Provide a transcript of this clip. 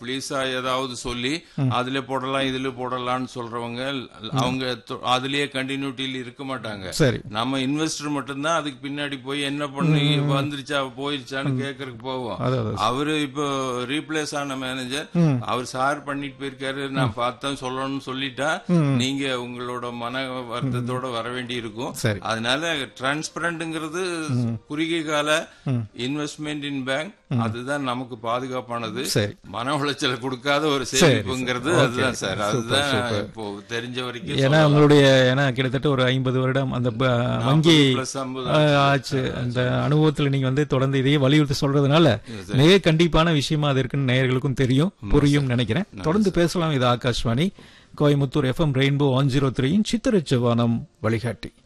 ப்ளீஸா ஏதாவது சொல்லி அதுல போடலாம் இதுல போடலாம்னு சொல்றவங்க அவங்க தொ- அதுலயே கண்டினியூட்டில இருக்க மாட்டாங்க சரி நம்ம இன்வெஸ்டர் மட்டும்தான் அதுக்கு பின்னாடி போய் என்ன பண்ணி வந்துருச்சா போயிருச்சான்னு கேக்குறதுக்கு போவோம் அது அது அவரு இப்போ ரீப்ளேஸ் ஆன மேனேஜர் அவர் சார் பண்ணிட்டு போயிருக்காரு நான் பார்த்தேன் சொல்லணும்னு சொல்லிட்டா நீங்க உங்களோட மன வருத்தத்தோட வர வேண்டி இருக்கும் சரி. அதனால டிரான்ஸ்பரண்ட்ங்கிறது குறுகிய கால இன்வெஸ்ட்மெண்ட் இன் பேங்க் அதுதான் நமக்கு பாதுகாப்பானது சரி மன உளைச்சலை கொடுக்காத ஒரு சேமிப்புங்கிறது அதுதான் சார் அதுதான் இப்போ தெரிஞ்ச வரைக்கும் ஏன்னா உங்களுடைய ஏன்னா கிட்டத்தட்ட ஒரு ஐம்பது வருடம் அந்த ப- வங்கி பிளஸ் ஐம்பது ஆஹ், ஆச்சு அந்த அனுபவத்துல நீங்க வந்து தொடர்ந்து இதையே வலியுறுத்தி சொல்றதுனால மிக கண்டிப்பான விஷயமா அது இருக்குன்னு நேயர்களுக்கும் தெரியும் புரியும் நினைக்கிறேன் தொடர்ந்து பேசலாம் இது Akashvani Coimbatore FM rainbow one zero த்ரீயின் சித்திரச்சவானம் வழிகாட்டி